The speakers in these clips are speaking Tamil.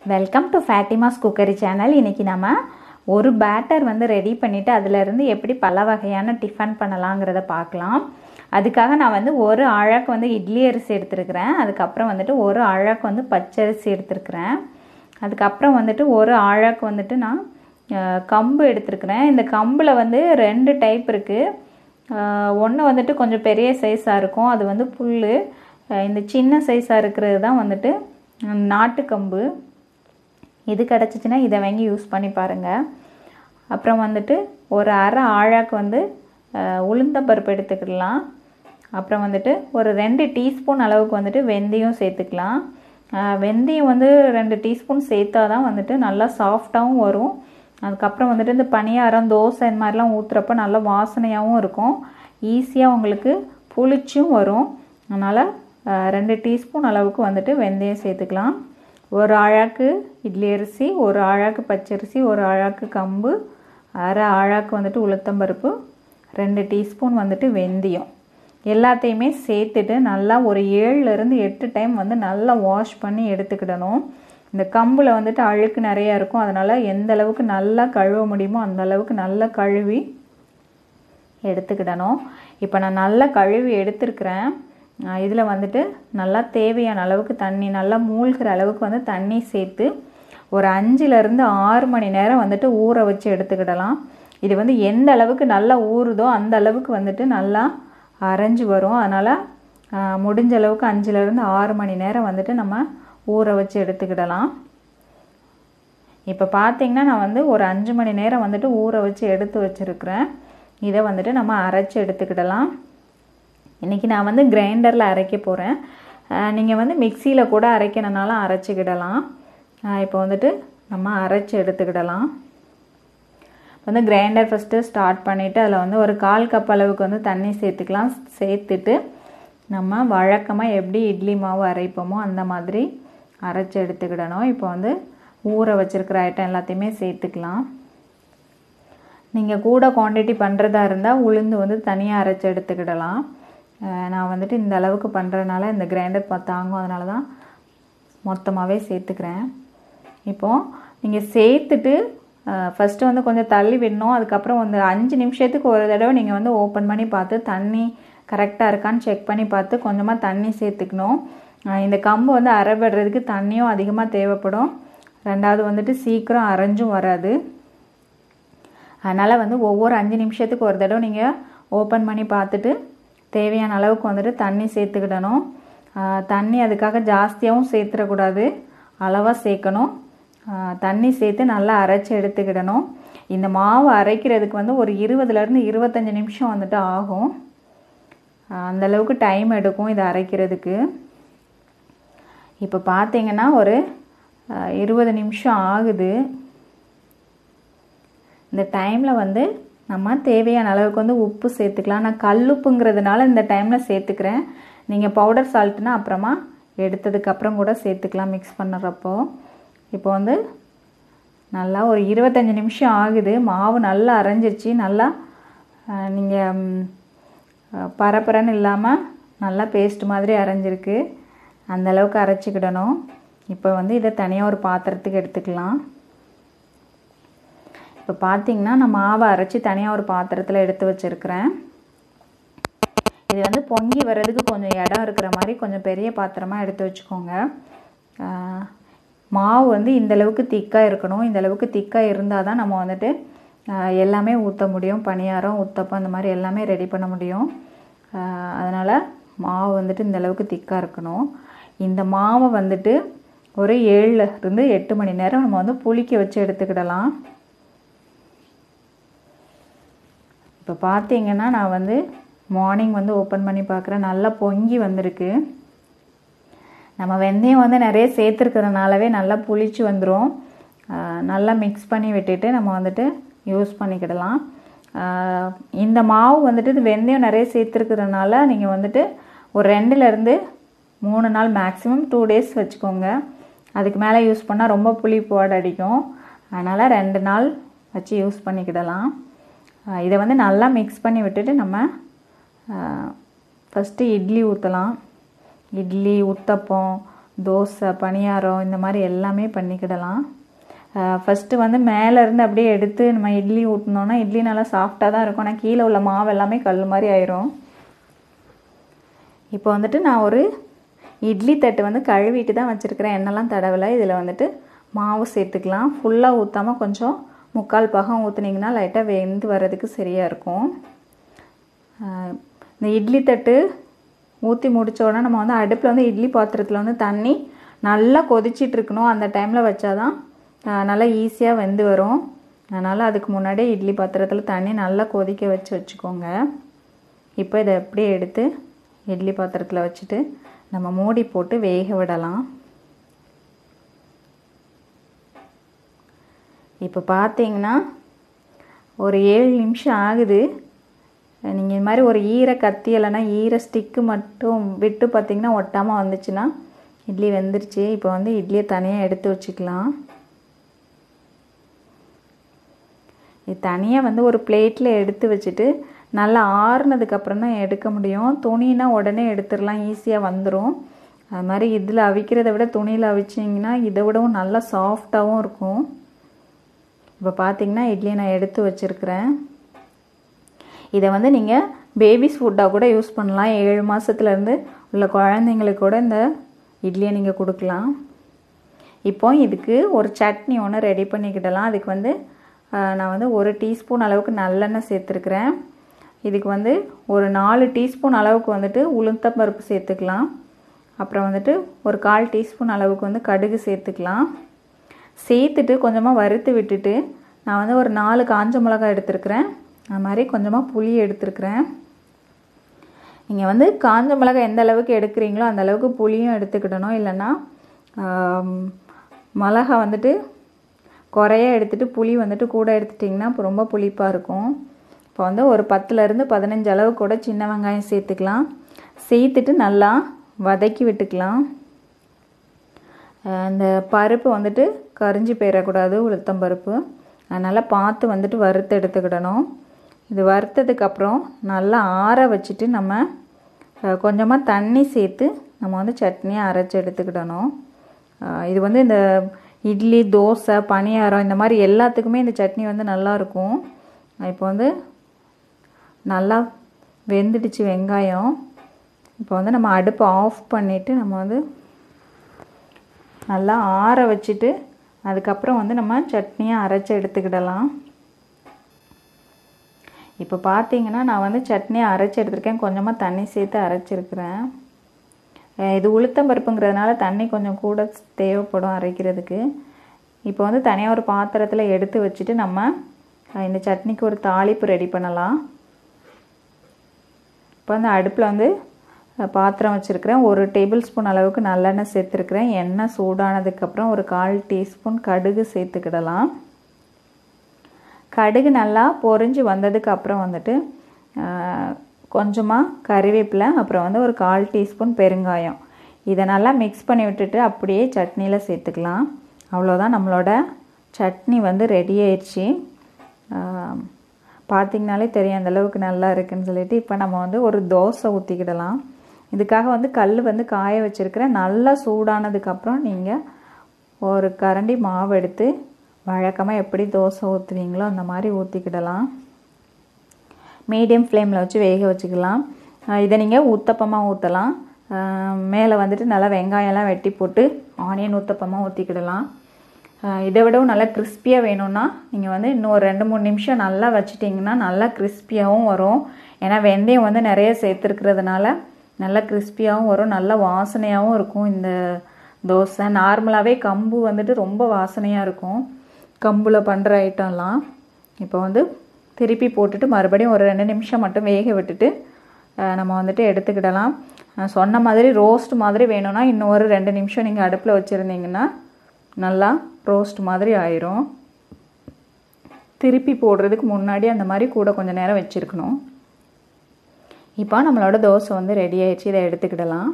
welcome to Fatima's cookery channel இன்றைக்கி நம்ம ஒரு பேட்டர் வந்து ரெடி பண்ணிவிட்டு அதிலிருந்து எப்படி பல வகையான டிஃபன் பண்ணலாங்கிறத பார்க்கலாம் அதுக்காக நான் வந்து ஒரு அழகு வந்து இட்லி அரிசி எடுத்துருக்கிறேன் அதுக்கப்புறம் வந்துட்டு ஒரு அழகு வந்து பச்சரிசி எடுத்துருக்கிறேன் அதுக்கப்புறம் வந்துட்டு ஒரு அழகு வந்துட்டு நான் அஹ், கம்பு எடுத்துருக்கிறேன் இந்த கம்பில் வந்து ரெண்டு டைப் இருக்குது ஒன்று வந்துட்டு கொஞ்சம் பெரிய சைஸாக இருக்கும் அது வந்து புல் இந்த சின்ன சைஸாக இருக்கிறது தான் வந்துட்டு ம், நாட்டுக்கம்பு இது கிடச்சிச்சின்னா இதை வாங்கி யூஸ் பண்ணி பாருங்கள் அப்புறம் வந்துட்டு ஒரு அரை ஆழாக்கு வந்து அஹ், உளுந்தம்பருப்பு எடுத்துக்கிடலாம் அப்புறம் வந்துட்டு ஒரு ரெண்டு டீஸ்பூன் அளவுக்கு வந்துட்டு வெந்தயம் சேர்த்துக்கலாம் அஹ், வெந்தயம் வந்து ரெண்டு டீஸ்பூன் சேர்த்தா தான் வந்துட்டு நல்லா சாஃப்டாகவும் வரும் அதுக்கப்புறம் வந்துட்டு இந்த பணியாரம் தோசை இந்த மாதிரிலாம் ஊற்றுறப்ப நல்லா வாசனையாகவும் இருக்கும் ஈஸியாக உங்களுக்கு புளிச்சும் வரும் அதனால் ரெண்டு டீஸ்பூன் அளவுக்கு வந்துட்டு வெந்தயம் சேர்த்துக்கலாம் ஒரு ஆழாக்கு இட்லி அரிசி ஒரு ஆழாக்கு பச்சரிசி ஒரு ஆழாக்கு கம்பு அரை ஆழாக்கு வந்துட்டு உளுத்தம்பருப்பு ரெண்டு டீஸ்பூன் வந்துட்டு வெந்தயம் எல்லாத்தையுமே சேர்த்துட்டு நல்லா ஒரு ஏழுலேருந்து எட்டு டைம் வந்து நல்லா வாஷ் பண்ணி எடுத்துக்கிடணும் இந்த கம்பில் வந்துட்டு அழுக்கு நிறையா இருக்கும் அதனால் எந்த அளவுக்கு நல்லா கழுவ முடியுமோ அந்த அளவுக்கு நல்லா கழுவி எடுத்துக்கிடணும் இப்போ நான் நல்லா கழுவி எடுத்துருக்கிறேன் இதில் வந்துட்டு நல்லா தேவையான அளவுக்கு தண்ணி நல்லா மூழ்கிற அளவுக்கு வந்து தண்ணி சேர்த்து ஒரு அஞ்சுலேருந்து ஆறு மணி நேரம் வந்துட்டு ஊற வச்சு எடுத்துக்கிடலாம் இது வந்து எந்த அளவுக்கு நல்லா ஊறுதோ அந்த அளவுக்கு வந்துட்டு நல்லா அரைஞ்சு வரும் அதனால் முடிஞ்ச அளவுக்கு அஞ்சுலேருந்து ஆறு மணி நேரம் வந்துட்டு நம்ம ஊற வச்சு எடுத்துக்கிடலாம் இப்போ பார்த்தீங்கன்னா நான் வந்து ஒரு அஞ்சு மணி நேரம் வந்துட்டு ஊற வச்சு எடுத்து வச்சுருக்கிறேன் இதை வந்துட்டு நம்ம அரைச்சி எடுத்துக்கிடலாம் இன்றைக்கி நான் வந்து கிரைண்டரில் அரைக்க போகிறேன் நீங்கள் வந்து மிக்சியில் கூட அரைக்கணுனாலும் அரைச்சிக்கிடலாம் இப்போ வந்துட்டு நம்ம அரைச்சி எடுத்துக்கிடலாம் வந்து கிரைண்டர் ஃபஸ்ட்டு ஸ்டார்ட் பண்ணிவிட்டு அதில் வந்து ஒரு கால் கப் அளவுக்கு வந்து தண்ணி சேர்த்துக்கலாம் சேர்த்துட்டு நம்ம வழக்கமாக எப்படி இட்லி மாவு அரைப்போமோ அந்த மாதிரி அரைச்சி எடுத்துக்கிடணும் இப்போ வந்து ஊற வச்சுருக்கிற ஐட்டம் எல்லாத்தையுமே சேர்த்துக்கலாம் நீங்கள் கூட குவான்டிட்டி பண்ணுறதா இருந்தால் உளுந்து வந்து தனியாக அரைச்சி எடுத்துக்கிடலாம் அஹ் நான் வந்துட்டு இந்த அளவுக்கு பண்ணுறதுனால இந்த கிரைண்டர் தாங்கும் அதனால தான் மொத்தமாகவே சேர்த்துக்கிறேன் இப்போது நீங்கள் சேர்த்துட்டு ஃபஸ்ட்டு வந்து கொஞ்சம் தள்ளி விடணும் அதுக்கப்புறம் வந்து அஞ்சு நிமிஷத்துக்கு ஒரு தடவை நீங்கள் வந்து ஓப்பன் பண்ணி பார்த்து தண்ணி கரெக்டாக இருக்கான்னு செக் பண்ணி பார்த்து கொஞ்சமாக தண்ணி சேர்த்துக்கணும் அஹ் இந்த கம்பு வந்து அரைபடுறதுக்கு தண்ணியும் அதிகமாக தேவைப்படும் ரெண்டாவது வந்துட்டு சீக்கிரம் அரைஞ்சும் வராது அதனால் வந்து ஒவ்வொரு அஞ்சு நிமிஷத்துக்கு ஒரு தடவை நீங்கள் ஓப்பன் பண்ணி பார்த்துட்டு தேவையான அளவுக்கு வந்துட்டு தண்ணி சேர்த்துக்கிடணும் ஆஹ் தண்ணி அதுக்காக ஜாஸ்தியாகவும் சேர்த்துடக்கூடாது அளவாக சேர்க்கணும் ஆஹ் தண்ணி சேர்த்து நல்லா அரைச்சி எடுத்துக்கிடணும் இந்த மாவு அரைக்கிறதுக்கு வந்து ஒரு இருபதுலேருந்து இருபத்தஞ்சி நிமிஷம் வந்துட்டு ஆகும் ஆஹ் அந்த அளவுக்கு டைம் எடுக்கும் இதை அரைக்கிறதுக்கு இப்போ பார்த்தீங்கன்னா ஒரு ஆஹ் இருபது நிமிஷம் ஆகுது இந்த டைமில் வந்து நம்ம தேவையான அளவுக்கு வந்து உப்பு சேர்த்துக்கலாம் நான் கல்லுப்புங்கிறதுனால இந்த டைமில் சேர்த்துக்கிறேன் நீங்கள் பவுடர் சால்ட்னா அப்புறமா எடுத்ததுக்கப்புறம் கூட சேர்த்துக்கலாம் மிக்ஸ் பண்ணுறப்போ இப்போ வந்து நல்லா ஒரு இருபத்தஞ்சி நிமிஷம் ஆகுது மாவு நல்லா அரைஞ்சிருச்சு நல்லா நீங்கள் பரப்பரன்னு இல்லாமல் நல்லா பேஸ்ட் மாதிரி அரைஞ்சிருக்கு அந்த அளவுக்கு அரைச்சிக்கிடணும் இப்போ வந்து இதை தனியாக ஒரு பாத்திரத்துக்கு எடுத்துக்கலாம் இப்போ பார்த்தீங்கன்னா நான் மாவை அரைச்சி தனியாக ஒரு பாத்திரத்தில் எடுத்து வச்சுருக்கிறேன் இது வந்து பொங்கி வர்றதுக்கு கொஞ்சம் இடம் இருக்கிற மாதிரி கொஞ்சம் பெரிய பாத்திரமாக எடுத்து வச்சுக்கோங்க ஆஹ் மாவு வந்து இந்த அளவுக்கு திக்காக இருக்கணும் இந்த அளவுக்கு திக்காக இருந்தால் தான் நம்ம வந்துட்டு ஆஹ் எல்லாமே ஊற்ற முடியும் பணியாரம் ஊத்தப்பம் அந்த மாதிரி எல்லாமே ரெடி பண்ண முடியும் அதனால் மாவு வந்துட்டு இந்த அளவுக்கு திக்காக இருக்கணும் இந்த மாவை வந்துட்டு ஒரு ஏழுல இருந்து எட்டு மணி நேரம் நம்ம வந்து புளிக்க வச்சு எடுத்துக்கிடலாம் இப்போ பார்த்தீங்கன்னா நான் வந்து மார்னிங் வந்து ஓப்பன் பண்ணி பார்க்குறேன் நல்லா பொங்கி வந்திருக்கு நம்ம வெந்தயம் வந்து நிறைய சேர்த்துருக்கிறதுனாலவே நல்லா புளிச்சு வந்துடும் நல்லா மிக்ஸ் பண்ணி விட்டுட்டு நம்ம வந்துட்டு யூஸ் பண்ணிக்கிடலாம் ஆஹ் இந்த மாவு வந்துட்டு இது வெந்தயம் நிறைய சேர்த்துருக்கிறதுனால நீங்கள் வந்துட்டு ஒரு ரெண்டுலேருந்து மூணு நாள் மேக்ஸிமம் டூ டேஸ் வச்சுக்கோங்க அதுக்கு மேலே யூஸ் பண்ணால் ரொம்ப புளிப்பு வாடை அடிக்கும் அதனால் ரெண்டு நாள் வச்சு யூஸ் பண்ணிக்கிடலாம் ஆஹ் இதை வந்து நல்லா மிக்ஸ் பண்ணி விட்டுட்டு நம்ம ஃபஸ்ட்டு இட்லி ஊற்றலாம் இட்லி உத்தப்பம் தோசை பணியாரம் இந்த மாதிரி எல்லாமே பண்ணிக்கிடலாம் ஃபஸ்ட்டு வந்து மேலே இருந்து அப்படியே எடுத்து நம்ம இட்லி ஊற்றினோன்னா இட்லி நல்லா சாஃப்டாக தான் இருக்கும் ஆனால் கீழே உள்ள மாவு எல்லாமே கல் மாதிரி ஆயிரும் இப்போ வந்துட்டு நான் ஒரு இட்லி தட்டு வந்து கழுவிட்டு தான் வச்சுருக்கிறேன் எண்ணெய்லாம் தடவலை இதில் வந்துட்டு மாவு சேர்த்துக்கலாம் ஃபுல்லாக ஊற்றாமல் கொஞ்சம் முக்கால் பாகம் ஊற்றுனீங்கன்னா லைட்டாக வெந்து வர்றதுக்கு சரியாக இருக்கும் இந்த இட்லி தட்டு ஊற்றி முடித்த உடனே நம்ம வந்து அடுப்பில் வந்து இட்லி பாத்திரத்தில் வந்து தண்ணி நல்லா கொதிச்சிட்டு இருக்கணும் அந்த டைமில் வச்சாதான் நல்லா ஈஸியாக வெந்து வரும் அதனால் அதுக்கு முன்னாடியே இட்லி பாத்திரத்தில் தண்ணி நல்லா கொதிக்க வச்சு வச்சுக்கோங்க இப்போ இதை அப்படியே எடுத்து இட்லி பாத்திரத்தில் வச்சுட்டு நம்ம மூடி போட்டு வேக விடலாம் இப்போ பார்த்தீங்கன்னா ஒரு ஏழு நிமிஷம் ஆகுது நீங்கள் இது மாதிரி ஒரு ஈர கத்தி இல்லைன்னா ஈர ஸ்டிக்கு மட்டும் விட்டு பார்த்தீங்கன்னா ஒட்டாமல் வந்துச்சுன்னா இட்லி வெந்துருச்சு இப்போ வந்து இட்லியை தனியாக எடுத்து வச்சுக்கலாம் இது தனியாக வந்து ஒரு பிளேட்டில் எடுத்து வச்சுட்டு நல்லா ஆறுனதுக்கப்புறம் தான் எடுக்க முடியும் துணினா உடனே எடுத்துடலாம் ஈஸியாக வந்துடும் அது மாதிரி இதில் அவிக்கிறத விட துணியில் அவிச்சிங்கன்னா இதை விடவும் நல்லா சாஃப்டாகவும் இருக்கும் இப்போ பார்த்தீங்கன்னா இட்லியை நான் எடுத்து வச்சுருக்கிறேன் இதை வந்து நீங்கள் பேபிஸ் ஃபுட்டாக கூட யூஸ் பண்ணலாம் ஏழு மாதத்துலேருந்து உள்ள குழந்தைங்களுக்கு கூட இந்த இட்லியை நீங்கள் கொடுக்கலாம் இப்போ இதுக்கு ஒரு சட்னி ஒன்று ரெடி பண்ணிக்கிடலாம் அதுக்கு வந்து நான் வந்து ஒரு டீஸ்பூன் அளவுக்கு நல்லெண்ணெய் சேர்த்துருக்குறேன் இதுக்கு வந்து ஒரு நாலு டீஸ்பூன் அளவுக்கு வந்துட்டு உளுத்தம் பருப்பு சேர்த்துக்கலாம் அப்புறம் வந்துட்டு ஒரு கால் டீஸ்பூன் அளவுக்கு வந்து கடுகு சேர்த்துக்கலாம் சேர்த்துட்டு கொஞ்சமாக வறுத்து விட்டுட்டு நான் வந்து ஒரு நாலு காஞ்ச மிளகாய் எடுத்துருக்குறேன் அது மாதிரி கொஞ்சமாக புளி எடுத்துருக்குறேன் நீங்கள் வந்து காஞ்ச மிளகாய் எந்த அளவுக்கு எடுக்கிறீங்களோ அந்த அளவுக்கு புளியும் எடுத்துக்கிடணும் இல்லைன்னா மிளகா வந்துட்டு குறைய எடுத்துகிட்டு புளி வந்துட்டு கூட எடுத்துட்டிங்கன்னா ரொம்ப புளிப்பாக இருக்கும் இப்போ வந்து ஒரு பத்துலேருந்து பதினஞ்சு அளவு கூட சின்ன வெங்காயம் சேர்த்துக்கலாம் சேர்த்துட்டு நல்லா வதக்கி விட்டுக்கலாம் அந்த பருப்பு வந்துட்டு கரிஞ்சி போயிடக்கூடாது உளுத்தம் பருப்பு அதனால் பார்த்து வந்துட்டு வறுத்து எடுத்துக்கிடணும் இது வறுத்ததுக்கப்புறம் நல்லா ஆற வச்சுட்டு நம்ம கொஞ்சமாக தண்ணி சேர்த்து நம்ம வந்து சட்னியை அரைச்சி எடுத்துக்கிடணும் இது வந்து இந்த இட்லி தோசை பணியாரம் இந்த மாதிரி எல்லாத்துக்குமே இந்த சட்னி வந்து நல்லாயிருக்கும் இப்போ வந்து நல்லா வெந்துடுச்சு வெங்காயம் இப்போ வந்து நம்ம அடுப்பை ஆஃப் பண்ணிவிட்டு நம்ம வந்து நல்லா ஆற வச்சுட்டு அதுக்கப்புறம் வந்து நம்ம சட்னியை அரைச்சி எடுத்துக்கிடலாம் இப்போ பார்த்தீங்கன்னா நான் வந்து சட்னியை அரைச்சி எடுத்திருக்கேன் கொஞ்சமாக தண்ணி சேர்த்து அரைச்சிருக்கிறேன் இது உளுத்தம் பருப்புங்கிறதுனால தண்ணி கொஞ்சம் கூட தேவைப்படும் அரைக்கிறதுக்கு இப்போ வந்து தனியாக ஒரு பாத்திரத்தில் எடுத்து வச்சுட்டு நம்ம இந்த சட்னிக்கு ஒரு தாளிப்பு ரெடி பண்ணலாம் இப்போ வந்து அடுப்பில் வந்து பாத்திரம் வச்சுருக்கிறேன் ஒரு டேபிள் ஸ்பூன் அளவுக்கு நல்லெண்ணெய் சேர்த்துருக்குறேன் எண்ணெய் சூடானதுக்கப்புறம் ஒரு கால் டீஸ்பூன் கடுகு சேர்த்துக்கிடலாம் கடுகு நல்லா பொறிஞ்சு வந்ததுக்கு அப்புறம் வந்துட்டு கொஞ்சமாக கறிவேப்பிலை அப்புறம் வந்து ஒரு கால் டீஸ்பூன் பெருங்காயம் இதை நல்லா மிக்ஸ் பண்ணி விட்டுட்டு அப்படியே சட்னியில் சேர்த்துக்கலாம் அவ்வளோதான் நம்மளோட சட்னி வந்து ரெடி ஆயிடுச்சு பார்த்திங்கனாலே தெரியும் அந்தளவுக்கு நல்லா இருக்குன்னு சொல்லிட்டு இப்போ நம்ம வந்து ஒரு தோசை ஊற்றிக்கிடலாம் இதுக்காக வந்து கல் வந்து காய வச்சுருக்கிறேன் நல்லா சூடானதுக்கப்புறம் நீங்கள் ஒரு கரண்டி மாவு எடுத்து வழக்கமாக எப்படி தோசை ஊற்றுவீங்களோ அந்த மாதிரி ஊற்றிக்கிடலாம் மீடியம் ஃப்ளேமில் வச்சு வேக வச்சுக்கலாம் இதை நீங்கள் ஊத்தப்பமாக ஊற்றலாம் மேலே வந்துட்டு நல்லா வெங்காயம்லாம் வெட்டி போட்டு ஆனியன் ஊத்தப்பமாக ஊற்றிக்கிடலாம் இதை விடவும் நல்லா கிறிஸ்பியாக வேணும்னா நீங்கள் வந்து இன்னும் ஒரு ரெண்டு மூணு நிமிஷம் நல்லா வச்சிட்டிங்கன்னா நல்லா கிறிஸ்பியாகவும் வரும் ஏன்னா வெந்தயம் வந்து நிறைய சேர்த்துருக்கிறதுனால நல்லா கிறிஸ்பியாகவும் வரும் நல்ல வாசனையாகவும் இருக்கும் இந்த தோசை நார்மலாகவே கம்பு வந்துட்டு ரொம்ப வாசனையாக இருக்கும் கம்பில் பண்ணுற ஐட்டம்லாம் இப்போ வந்து திருப்பி போட்டுட்டு மறுபடியும் ஒரு ரெண்டு நிமிஷம் மட்டும் வேக விட்டுட்டு நம்ம வந்துட்டு எடுத்துக்கிடலாம் சொன்ன மாதிரி ரோஸ்ட் மாதிரி வேணும்னா இன்னும் ஒரு ரெண்டு நிமிஷம் நீங்கள் அடுப்பில் வச்சுருந்தீங்கன்னா நல்லா ரோஸ்ட் மாதிரி ஆயிரும் திருப்பி போடுறதுக்கு முன்னாடி அந்த மாதிரி கூட கொஞ்சம் நேரம் வச்சுருக்கணும் இப்போ நம்மளோட தோசை வந்து ரெடி ஆயிடுச்சு இதை எடுத்துக்கிடலாம்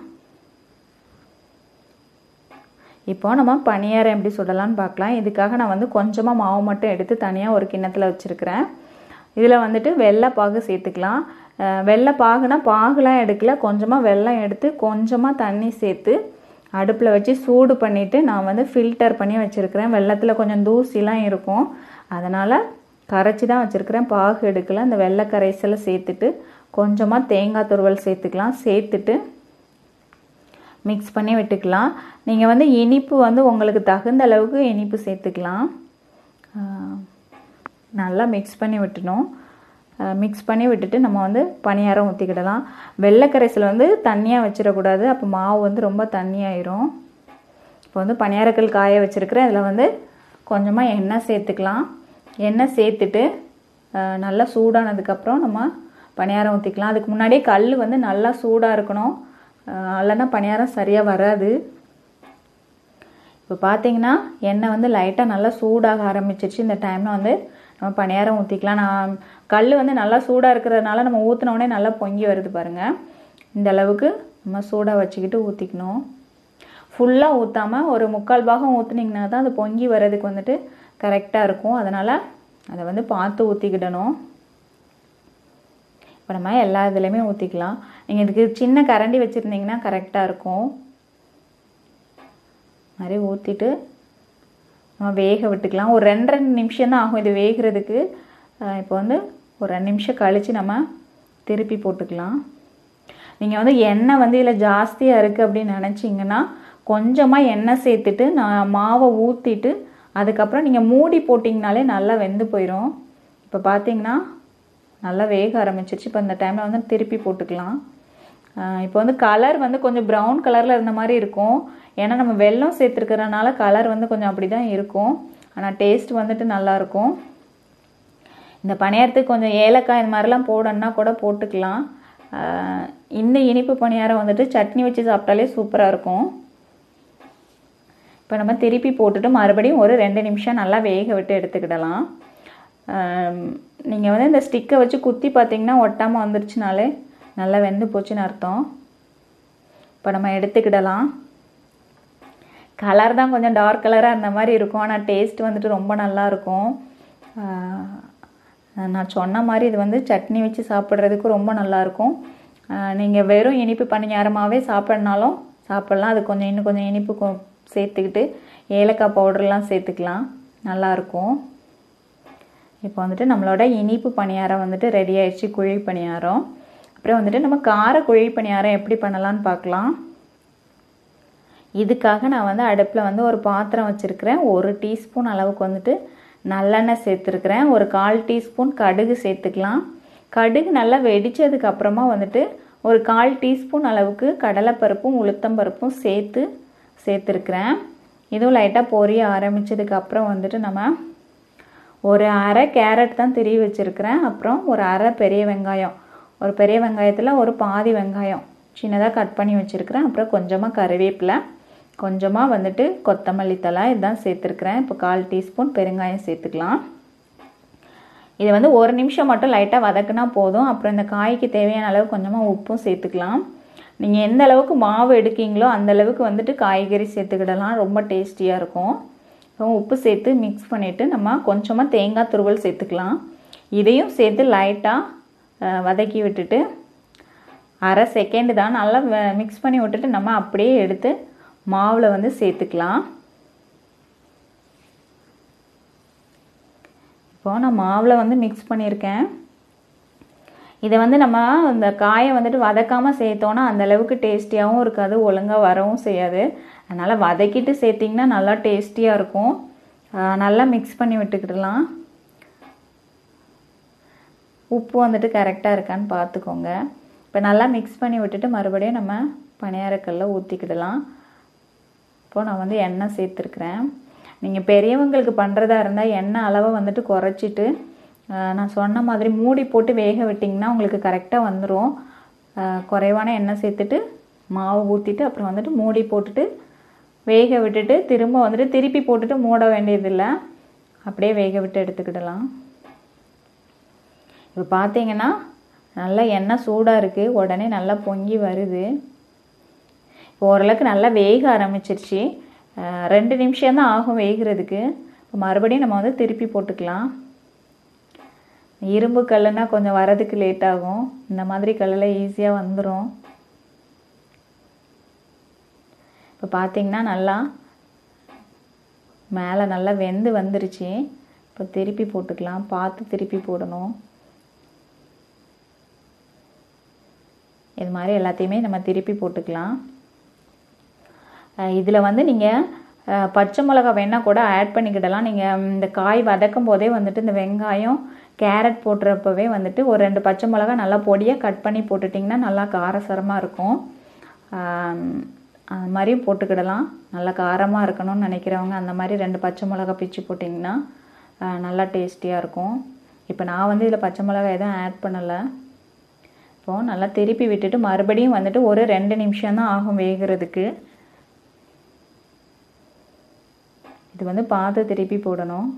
இப்போ நம்ம பணியாரம் எப்படி சுடலாம்னு பார்க்கலாம் இதுக்காக நான் வந்து கொஞ்சமாக மாவு மட்டும் எடுத்து தனியாக ஒரு கிண்ணத்தில் வச்சுருக்கிறேன் இதில் வந்துட்டு வெள்ளை பாகு சேர்த்துக்கலாம் வெள்ளை பாகுனா பாகுலாம் எடுக்கல கொஞ்சமாக வெல்லம் எடுத்து கொஞ்சமாக தண்ணி சேர்த்து அடுப்பில் வச்சு சூடு பண்ணிவிட்டு நான் வந்து ஃபில்டர் பண்ணி வச்சுருக்கிறேன் வெள்ளத்தில் கொஞ்சம் தூசிலாம் இருக்கும் அதனால் கரைச்சி தான் வச்சுருக்கிறேன் பாகு எடுக்கல அந்த வெள்ளை கரைசலை சேர்த்துட்டு கொஞ்சமாக தேங்காய் துருவல் சேர்த்துக்கலாம் சேர்த்துட்டு மிக்ஸ் பண்ணி விட்டுக்கலாம் நீங்கள் வந்து இனிப்பு வந்து உங்களுக்கு தகுந்த அளவுக்கு இனிப்பு சேர்த்துக்கலாம் நல்லா மிக்ஸ் பண்ணி விட்டணும் மிக்ஸ் பண்ணி விட்டுட்டு நம்ம வந்து பணியாரம் ஊற்றிக்கிடலாம் வெள்ளை கரைசல் வந்து தண்ணியாக வச்சிடக்கூடாது அப்போ மாவு வந்து ரொம்ப தண்ணியாயிரும் இப்போ வந்து பணியாரக்கல் காய வச்சுருக்கிறேன் அதில் வந்து கொஞ்சமாக எண்ணெய் சேர்த்துக்கலாம் எண்ணெய் சேர்த்துட்டு நல்லா சூடானதுக்கப்புறம் நம்ம பணியாரம் ஊற்றிக்கலாம் அதுக்கு முன்னாடியே கல் வந்து நல்லா சூடாக இருக்கணும் இல்லைன்னா பணியாரம் சரியாக வராது இப்போ பார்த்தீங்கன்னா எண்ணெய் வந்து லைட்டாக நல்லா சூடாக ஆரம்பிச்சிருச்சு இந்த டைமில் வந்து நம்ம பணியாரம் ஊற்றிக்கலாம் நான் கல் வந்து நல்லா சூடாக இருக்கிறதுனால நம்ம ஊற்றினோடனே நல்லா பொங்கி வருது பாருங்கள் இந்த அளவுக்கு நம்ம சூடாக வச்சுக்கிட்டு ஊற்றிக்கணும் ஃபுல்லாக ஊற்றாமல் ஒரு முக்கால் பாகம் ஊற்றுனீங்கன்னா தான் அது பொங்கி வர்றதுக்கு வந்துட்டு கரெக்டாக இருக்கும் அதனால் அதை வந்து பார்த்து ஊற்றிக்கிடணும் இப்போ நம்ம எல்லா இதுலேயுமே ஊற்றிக்கலாம் நீங்கள் இதுக்கு சின்ன கரண்டி வச்சுருந்தீங்கன்னா கரெக்டாக இருக்கும் மாதிரி ஊற்றிட்டு நம்ம வேக விட்டுக்கலாம் ஒரு ரெண்டு ரெண்டு நிமிஷம் தான் ஆகும் இது வேகிறதுக்கு இப்போ வந்து ஒரு ரெண்டு நிமிஷம் கழித்து நம்ம திருப்பி போட்டுக்கலாம் நீங்கள் வந்து எண்ணெய் வந்து இதில் ஜாஸ்தியாக இருக்குது அப்படின்னு நினச்சிங்கன்னா கொஞ்சமாக எண்ணெய் சேர்த்துட்டு நான் மாவை ஊற்றிட்டு அதுக்கப்புறம் நீங்கள் மூடி போட்டிங்கனாலே நல்லா வெந்து போயிடும் இப்போ பார்த்தீங்கன்னா நல்லா வேக ஆரம்பிச்சிருச்சு இப்போ இந்த டைமில் வந்து திருப்பி போட்டுக்கலாம் இப்போ வந்து கலர் வந்து கொஞ்சம் ப்ரௌன் கலரில் இருந்த மாதிரி இருக்கும் ஏன்னா நம்ம வெல்லம் சேர்த்துருக்கறனால கலர் வந்து கொஞ்சம் அப்படி தான் இருக்கும் ஆனால் டேஸ்ட் வந்துட்டு நல்லாயிருக்கும் இந்த பணியாரத்துக்கு கொஞ்சம் ஏலக்காய் இந்த மாதிரிலாம் போடணுன்னா கூட போட்டுக்கலாம் இந்த இனிப்பு பணியாரம் வந்துட்டு சட்னி வச்சு சாப்பிட்டாலே சூப்பராக இருக்கும் இப்போ நம்ம திருப்பி போட்டுட்டு மறுபடியும் ஒரு ரெண்டு நிமிஷம் நல்லா வேக விட்டு எடுத்துக்கிடலாம் நீங்கள் வந்து இந்த ஸ்டிக்கை வச்சு குத்தி பார்த்தீங்கன்னா ஒட்டாமல் வந்துருச்சுனாலே நல்லா வெந்து போச்சுன்னு அர்த்தம் இப்போ நம்ம எடுத்துக்கிடலாம் கலர் தான் கொஞ்சம் டார்க் கலராக இருந்த மாதிரி இருக்கும் ஆனால் டேஸ்ட் வந்துட்டு ரொம்ப நல்லாயிருக்கும் நான் சொன்ன மாதிரி இது வந்து சட்னி வச்சு சாப்பிட்றதுக்கு ரொம்ப நல்லாயிருக்கும் நீங்கள் வெறும் இனிப்பு பணியாரமாகவே சாப்பிட்னாலும் சாப்பிட்லாம் அது கொஞ்சம் இன்னும் கொஞ்சம் இனிப்பு கொ சேர்த்துக்கிட்டு ஏலக்காய் பவுடர்லாம் சேர்த்துக்கலாம் நல்லாயிருக்கும் இப்போ வந்துட்டு நம்மளோட இனிப்பு பணியாரம் வந்துட்டு ரெடி ஆயிடுச்சு குழி பணியாரம் அப்புறம் வந்துட்டு நம்ம கார குழி பணியாரம் எப்படி பண்ணலான்னு பார்க்கலாம் இதுக்காக நான் வந்து அடுப்பில் வந்து ஒரு பாத்திரம் வச்சுருக்கிறேன் ஒரு டீஸ்பூன் அளவுக்கு வந்துட்டு நல்லெண்ணெய் சேர்த்துருக்குறேன் ஒரு கால் டீஸ்பூன் கடுகு சேர்த்துக்கலாம் கடுகு நல்லா வெடித்ததுக்கு அப்புறமா வந்துட்டு ஒரு கால் டீஸ்பூன் அளவுக்கு கடலைப்பருப்பும் உளுத்தம்பருப்பும் சேர்த்து சேர்த்துருக்குறேன் இதுவும் லைட்டாக பொரிய ஆரம்பித்ததுக்கு அப்புறம் வந்துட்டு நம்ம ஒரு அரை கேரட் தான் திருவி வச்சுருக்கிறேன் அப்புறம் ஒரு அரை பெரிய வெங்காயம் ஒரு பெரிய வெங்காயத்தில் ஒரு பாதி வெங்காயம் சின்னதாக கட் பண்ணி வச்சுருக்கிறேன் அப்புறம் கொஞ்சமாக கருவேப்பிலை கொஞ்சமாக வந்துட்டு கொத்தமல்லி தழை இதுதான் சேர்த்துருக்குறேன் இப்போ கால் டீஸ்பூன் பெருங்காயம் சேர்த்துக்கலாம் இது வந்து ஒரு நிமிஷம் மட்டும் லைட்டாக வதக்குனா போதும் அப்புறம் இந்த காய்க்கு தேவையான அளவு கொஞ்சமாக உப்பும் சேர்த்துக்கலாம் நீங்கள் எந்த அளவுக்கு மாவு எடுக்கீங்களோ அந்த அளவுக்கு வந்துட்டு காய்கறி சேர்த்துக்கிடலாம் ரொம்ப டேஸ்டியாக இருக்கும் அப்புறம் உப்பு சேர்த்து மிக்ஸ் பண்ணிவிட்டு நம்ம கொஞ்சமாக தேங்காய் துருவல் சேர்த்துக்கலாம் இதையும் சேர்த்து லைட்டாக வதக்கி விட்டுட்டு அரை செகண்டு தான் நல்லா மிக்ஸ் பண்ணி விட்டுட்டு நம்ம அப்படியே எடுத்து மாவில் வந்து சேர்த்துக்கலாம் இப்போது நான் மாவில் வந்து மிக்ஸ் பண்ணியிருக்கேன் இதை வந்து நம்ம இந்த காயை வந்துட்டு வதக்காமல் சேர்த்தோன்னா அந்த அளவுக்கு டேஸ்டியாகவும் இருக்காது ஒழுங்காக வரவும் செய்யாது அதனால் வதக்கிட்டு சேர்த்திங்கன்னா நல்லா டேஸ்டியாக இருக்கும் நல்லா மிக்ஸ் பண்ணி விட்டுக்கிடலாம் உப்பு வந்துட்டு கரெக்டாக இருக்கான்னு பார்த்துக்கோங்க இப்போ நல்லா மிக்ஸ் பண்ணி விட்டுட்டு மறுபடியும் நம்ம பணியாரக்கல்ல ஊற்றிக்கிடலாம் இப்போது நான் வந்து எண்ணெய் சேர்த்துருக்குறேன் நீங்கள் பெரியவங்களுக்கு பண்ணுறதா இருந்தால் எண்ணெய் அளவை வந்துட்டு குறைச்சிட்டு நான் சொன்ன மாதிரி மூடி போட்டு வேக விட்டிங்கன்னா உங்களுக்கு கரெக்டாக வந்துடும் குறைவான எண்ணெய் சேர்த்துட்டு மாவு ஊற்றிட்டு அப்புறம் வந்துட்டு மூடி போட்டுட்டு வேக விட்டுட்டு திரும்ப வந்துட்டு திருப்பி போட்டுட்டு மூட வேண்டியதில்லை அப்படியே வேக விட்டு எடுத்துக்கிடலாம் இப்போ பார்த்தீங்கன்னா நல்லா எண்ணெய் சூடாக இருக்குது உடனே நல்லா பொங்கி வருது இப்போ ஓரளவுக்கு நல்லா வேக ஆரம்பிச்சிருச்சு ரெண்டு நிமிஷம் தான் ஆகும் வேகிறதுக்கு இப்போ மறுபடியும் நம்ம வந்து திருப்பி போட்டுக்கலாம் இரும்பு கல்லுனா கொஞ்சம் வரதுக்கு லேட் ஆகும் இந்த மாதிரி கல்லில் ஈஸியாக வந்துடும் இப்போ இப்போ பார்த்தீங்கன்னா நல்லா மேலே நல்லா வெந்து வந்துருச்சு இப்போ திருப்பி போட்டுக்கலாம் பார்த்து திருப்பி போடணும் இது மாதிரி எல்லாத்தையுமே நம்ம திருப்பி போட்டுக்கலாம் இதில் வந்து நீங்கள் பச்சை மிளகா வேணால் கூட ஆட் பண்ணிக்கிடலாம் நீங்கள் இந்த காய் வதக்கும் போதே வந்துட்டு இந்த வெங்காயம் கேரட் போட்டுறப்பவே வந்துட்டு ஒரு ரெண்டு பச்சை மிளகா நல்லா பொடியாக கட் பண்ணி போட்டுட்டிங்கன்னா நல்லா காரசாரமாக இருக்கும் அது மாதிரியும் போட்டுக்கிடலாம் நல்லா காரமாக இருக்கணும்னு நினைக்கிறவங்க அந்த மாதிரி ரெண்டு பச்சை மிளகா பிச்சு போட்டிங்கன்னா நல்லா டேஸ்டியாக இருக்கும் இப்போ நான் வந்து இதில் பச்சை மிளகா எதுவும் ஆட் பண்ணலை இப்போது நல்லா திருப்பி விட்டுட்டு மறுபடியும் வந்துட்டு ஒரு ரெண்டு நிமிஷம் தான் ஆகும் வேகிறதுக்கு இது வந்து பார்த்து திருப்பி போடணும்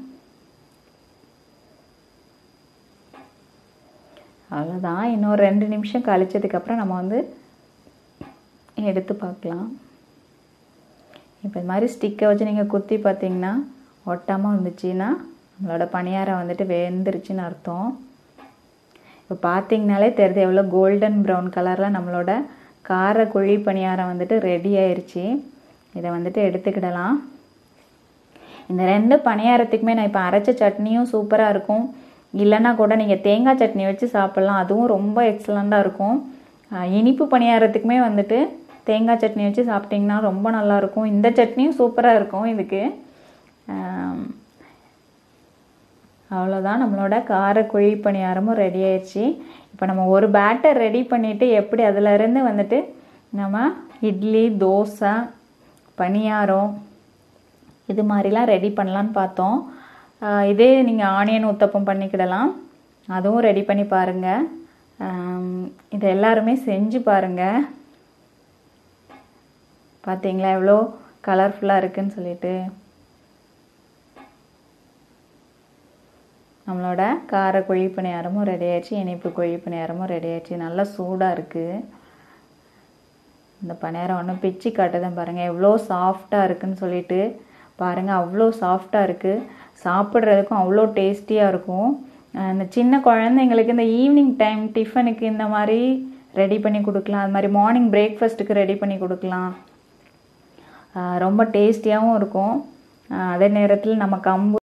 அவ்வளோதான் இன்னொரு ரெண்டு நிமிஷம் கழிச்சதுக்கப்புறம் நம்ம வந்து எடுத்து பார்க்கலாம் இப்போ இது மாதிரி ஸ்டிக்கை வச்சு நீங்கள் குத்தி பார்த்தீங்கன்னா ஒட்டாமல் வந்துச்சுன்னா நம்மளோட பணியாரம் வந்துட்டு வெந்துருச்சுன்னு அர்த்தம் இப்போ பார்த்தீங்கனாலே தெரியுது எவ்வளோ கோல்டன் ப்ரௌன் கலரில் நம்மளோட கார குழி பணியாரம் வந்துட்டு ரெடி ஆயிடுச்சு இதை வந்துட்டு எடுத்துக்கிடலாம் இந்த ரெண்டு பணியாரத்துக்குமே நான் இப்போ அரைச்ச சட்னியும் சூப்பராக இருக்கும் இல்லைன்னா கூட நீங்கள் தேங்காய் சட்னி வச்சு சாப்பிட்லாம் அதுவும் ரொம்ப எக்ஸலண்ட்டாக இருக்கும் இனிப்பு பணியாரத்துக்குமே வந்துட்டு தேங்காய் சட்னி வச்சு சாப்பிட்டிங்கன்னா ரொம்ப நல்லாயிருக்கும் இந்த சட்னியும் சூப்பராக இருக்கும் இதுக்கு அவ்வளோதான் நம்மளோட கார குழி பணியாரமும் ரெடி ஆயிடுச்சு இப்போ நம்ம ஒரு பேட்டர் ரெடி பண்ணிவிட்டு எப்படி அதிலருந்து வந்துட்டு நம்ம இட்லி தோசை பணியாரம் இது மாதிரிலாம் ரெடி பண்ணலான்னு பார்த்தோம் இதே நீங்கள் ஆனியன் ஊத்தப்பம் பண்ணிக்கிடலாம் அதுவும் ரெடி பண்ணி பாருங்கள் இதை எல்லாருமே செஞ்சு பாருங்கள் பார்த்தீங்களா எவ்வளோ கலர்ஃபுல்லாக இருக்குன்னு சொல்லிட்டு நம்மளோட கார குழி பணியாரமும் ரெடி ஆயிடுச்சு இனிப்பு குழி பணியாரமும் ரெடி ஆயிடுச்சு நல்லா சூடாக இருக்குது இந்த பணியாரம் ஒன்றும் பிச்சு காட்டுதான் பாருங்கள் எவ்வளோ சாஃப்டாக இருக்குன்னு சொல்லிட்டு பாருங்கள் அவ்வளோ சாஃப்டாக இருக்குது சாப்பிட்றதுக்கும் அவ்வளோ டேஸ்டியாக இருக்கும் இந்த சின்ன குழந்தைங்களுக்கு இந்த ஈவினிங் டைம் டிஃபனுக்கு இந்த மாதிரி ரெடி பண்ணி கொடுக்கலாம் அது மாதிரி மார்னிங் பிரேக்ஃபாஸ்ட்டுக்கு ரெடி பண்ணி கொடுக்கலாம் ரொம்ப டேஸ்டியாகவும் இருக்கும் அதே நேரத்தில் நம்ம கம்பு